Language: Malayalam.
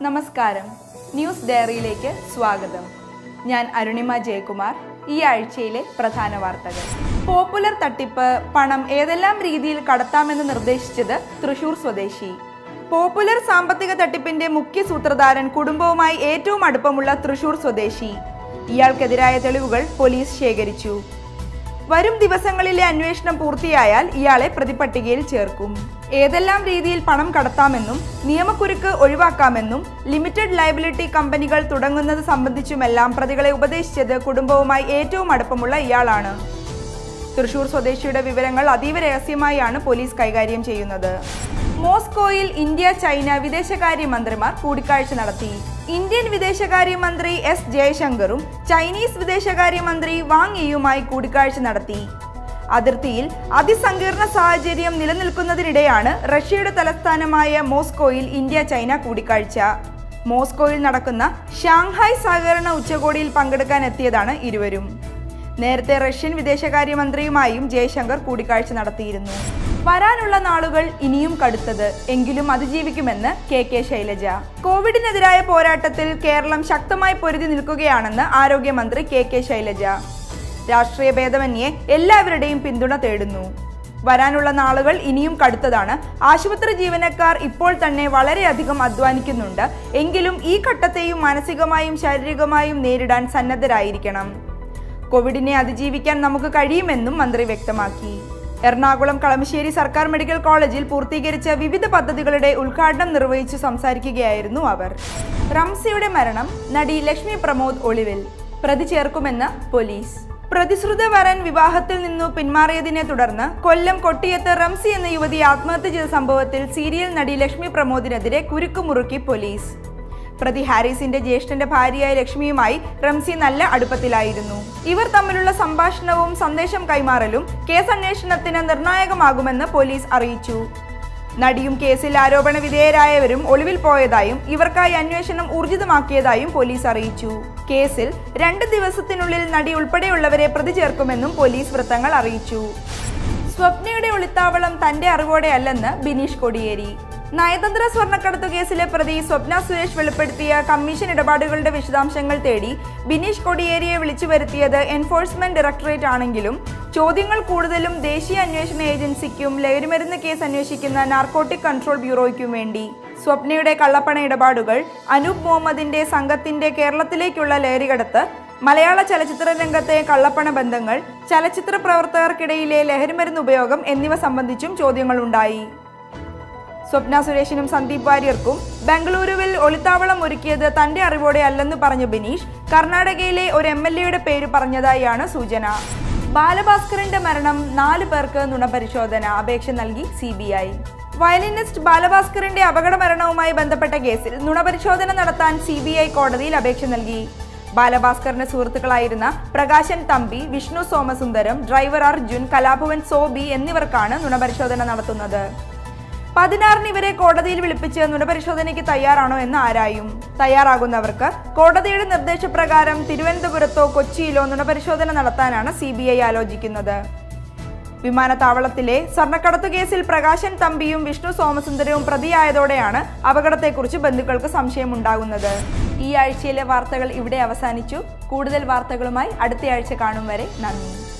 നമസ്കാരം ന്യൂസ് ഡയറിയിലേക്ക് സ്വാഗതം ഞാൻ അരുണിമ ജയകുമാർ ഈ ആഴ്ചയിലെ പ്രധാന വാർത്തകൾ പോപ്പുലർ തട്ടിപ്പ് പണം ഏതെല്ലാം രീതിയിൽ കടത്താമെന്ന് നിർദ്ദേശിച്ചത് തൃശൂർ സ്വദേശി പോപ്പുലർ സാമ്പത്തിക തട്ടിപ്പിന്റെ മുഖ്യ സൂത്രധാരൻ കുടുംബവുമായി ഏറ്റവും അടുപ്പമുള്ള തൃശൂർ സ്വദേശി ഇയാൾക്കെതിരായ തെളിവുകൾ പോലീസ് ശേഖരിച്ചു വരും ദിവസങ്ങളിലെ അന്വേഷണം പൂർത്തിയായാൽ ഇയാളെ പ്രതിപട്ടികയിൽ ചേർക്കും ഏതെല്ലാം രീതിയിൽ പണം കടത്താമെന്നും നിയമക്കുരുക്ക് ഒഴിവാക്കാമെന്നും ലിമിറ്റഡ് ലയബിലിറ്റി കമ്പനികൾ തുടങ്ങുന്നത് സംബന്ധിച്ചുമെല്ലാം പ്രതികളെ ഉപദേശിച്ചത് കുടുംബവുമായി ഏറ്റവും അടുപ്പമുള്ള ഇയാളാണ് തൃശൂർ സ്വദേശിയുടെ വിവരങ്ങൾ അതീവ രഹസ്യമായാണ് പോലീസ് കൈകാര്യം ചെയ്യുന്നത് മോസ്കോയിൽ ഇന്ത്യ ചൈന വിദേശകാര്യ മന്ത്രിമാർ കൂടിക്കാഴ്ച നടത്തി ഇന്ത്യൻ വിദേശകാര്യമന്ത്രി എസ് ജയശങ്കറും ചൈനീസ് വിദേശകാര്യമന്ത്രി വാങ് യിയുമായി കൂടിക്കാഴ്ച നടത്തി അതിർത്തിയിൽ അതിസങ്കീർണ സാഹചര്യം നിലനിൽക്കുന്നതിനിടെയാണ് റഷ്യയുടെ തലസ്ഥാനമായ മോസ്കോയിൽ ഇന്ത്യ ചൈന കൂടിക്കാഴ്ച മോസ്കോയിൽ നടക്കുന്ന ഷാങ്ഹായ് സഹകരണ ഉച്ചകോടിയിൽ പങ്കെടുക്കാൻ എത്തിയതാണ് ഇരുവരും നേരത്തെ റഷ്യൻ വിദേശകാര്യമന്ത്രിയുമായും ജയശങ്കർ കൂടിക്കാഴ്ച നടത്തിയിരുന്നു വരാനുള്ള നാളുകൾ ഇനിയും കടുത്തത് എങ്കിലും അതിജീവിക്കുമെന്ന് കെ കെ ശൈലജ കോവിഡിനെതിരായ പോരാട്ടത്തിൽ കേരളം ശക്തമായി പൊരുതി നിൽക്കുകയാണെന്ന് ആരോഗ്യമന്ത്രി കെ കെ ശൈലജ രാഷ്ട്രീയ ഭേദമന്യേ എല്ലാവരുടെയും പിന്തുണ തേടുന്നു വരാനുള്ള നാളുകൾ ഇനിയും കടുത്തതാണ് ആശുപത്രി ജീവനക്കാർ ഇപ്പോൾ തന്നെ വളരെയധികം അധ്വാനിക്കുന്നുണ്ട് എങ്കിലും ഈ ഘട്ടത്തെയും മാനസികമായും ശാരീരികമായും നേരിടാൻ സന്നദ്ധരായിരിക്കണം കോവിഡിനെ അതിജീവിക്കാൻ നമുക്ക് കഴിയുമെന്നും മന്ത്രി വ്യക്തമാക്കി എറണാകുളം കളമശ്ശേരി സർക്കാർ മെഡിക്കൽ കോളേജിൽ പൂർത്തീകരിച്ച വിവിധ പദ്ധതികളുടെ ഉദ്ഘാടനം നിർവഹിച്ചു സംസാരിക്കുകയായിരുന്നു അവർ റംസിയുടെ മരണം നടി ലക്ഷ്മി പ്രമോദ് ഒളിവിൽ പ്രതി ചേർക്കുമെന്ന് പോലീസ് പ്രതിശ്രുത വരൻ വിവാഹത്തിൽ നിന്നു പിന്മാറിയതിനെ തുടർന്ന് കൊല്ലം കൊട്ടിയത്ത് റംസി എന്ന യുവതി ആത്മഹത്യ ചെയ്ത സംഭവത്തിൽ സീരിയൽ നടി ലക്ഷ്മി പ്രമോദിനെതിരെ കുരുക്കുമുറുക്കി പോലീസ് പ്രതി ഹാരിസിന്റെ ജ്യേഷ്ഠന്റെ ഭാര്യയായ ലക്ഷ്മിയുമായി റംസി നല്ല അടുപ്പത്തിലായിരുന്നു ഇവർ തമ്മിലുള്ള സംഭാഷണവും സന്ദേശം കൈമാറലും കേസ് അന്വേഷണത്തിന് നിർണായകമാകുമെന്ന് പോലീസ് അറിയിച്ചു നടിയും കേസിൽ ആരോപണ വിധേയരായവരും ഒളിവിൽ പോയതായും ഇവർക്കായി അന്വേഷണം ഊർജിതമാക്കിയതായും പോലീസ് അറിയിച്ചു കേസിൽ രണ്ട് ദിവസത്തിനുള്ളിൽ നടി ഉൾപ്പെടെയുള്ളവരെ പ്രതി ചേർക്കുമെന്നും പോലീസ് വൃത്തങ്ങൾ അറിയിച്ചു സ്വപ്നയുടെ ഒളിത്താവളം തന്റെ അറിവോടെ അല്ലെന്ന് ബിനീഷ് കൊടിയേരി നയതന്ത്ര സ്വർണ്ണക്കടത്തു കേസിലെ പ്രതി സ്വപ്ന സുരേഷ് വെളിപ്പെടുത്തിയ കമ്മീഷൻ ഇടപാടുകളുടെ വിശദാംശങ്ങൾ തേടി ബിനീഷ് കൊടിയേരിയെ വിളിച്ചു വരുത്തിയത് എൻഫോഴ്സ്മെന്റ് ഡയറക്ടറേറ്റ് ആണെങ്കിലും ചോദ്യങ്ങൾ കൂടുതലും ദേശീയ അന്വേഷണ ഏജൻസിക്കും ലഹരിമരുന്ന് കേസ് അന്വേഷിക്കുന്ന നാർക്കോട്ടിക് കൺട്രോൾ ബ്യൂറോയ്ക്കും വേണ്ടി സ്വപ്നയുടെ കള്ളപ്പണ ഇടപാടുകൾ അനൂപ് മുഹമ്മദിന്റെ സംഘത്തിന്റെ കേരളത്തിലേക്കുള്ള ലഹരികടത്ത് മലയാള ചലച്ചിത്ര രംഗത്തെ കള്ളപ്പണ ബന്ധങ്ങൾ ചലച്ചിത്ര പ്രവർത്തകർക്കിടയിലെ ലഹരിമരുന്ന് ഉപയോഗം എന്നിവ സംബന്ധിച്ചും ചോദ്യങ്ങളുണ്ടായി സ്വപ്ന സുരേഷിനും സന്ദീപ് വാര്യർക്കും ബംഗളൂരുവിൽ ഒളിത്താവളം ഒരുക്കിയത് തന്റെ അറിവോടെ അല്ലെന്ന് പറഞ്ഞ ബിനീഷ് കർണാടകയിലെ ഒരു എം എൽ എയുടെ പേര് പറഞ്ഞതായാണ് സൂചന ബാലഭാസ്കറിന്റെ മരണം നാല് പേർക്ക് നുണപരിശോധന അപേക്ഷ നൽകി സി ബി ഐ വയലിനിസ്റ്റ് ബാലഭാസ്കറിന്റെ അപകട മരണവുമായി ബന്ധപ്പെട്ട കേസിൽ നുണപരിശോധന നടത്താൻ സി ബി ഐ കോടതിയിൽ അപേക്ഷ നൽകി ബാലഭാസ്കറിന്റെ സുഹൃത്തുക്കളായിരുന്ന പ്രകാശൻ തമ്പി വിഷ്ണു സോമസുന്ദരം ഡ്രൈവർ അർജുൻ കലാഭവൻ സോബി എന്നിവർക്കാണ് നുണപരിശോധന നടത്തുന്നത് പതിനാറിന് ഇവരെ കോടതിയിൽ വിളിപ്പിച്ച് നുണപരിശോധനയ്ക്ക് തയ്യാറാണോ എന്ന് ആരായും തയ്യാറാകുന്നവർക്ക് കോടതിയുടെ നിർദ്ദേശപ്രകാരം തിരുവനന്തപുരത്തോ കൊച്ചിയിലോ നുണപരിശോധന നടത്താനാണ് സി ബി ഐ ആലോചിക്കുന്നത് വിമാനത്താവളത്തിലെ സ്വർണ്ണക്കടത്തു കേസിൽ പ്രകാശൻ തമ്പിയും വിഷ്ണു സോമസുന്ദരവും പ്രതിയായതോടെയാണ് അപകടത്തെക്കുറിച്ച് ബന്ധുക്കൾക്ക് സംശയമുണ്ടാകുന്നത് ഈ ആഴ്ചയിലെ വാർത്തകൾ ഇവിടെ അവസാനിച്ചു കൂടുതൽ വാർത്തകളുമായി അടുത്തയാഴ്ച കാണും വരെ നന്ദി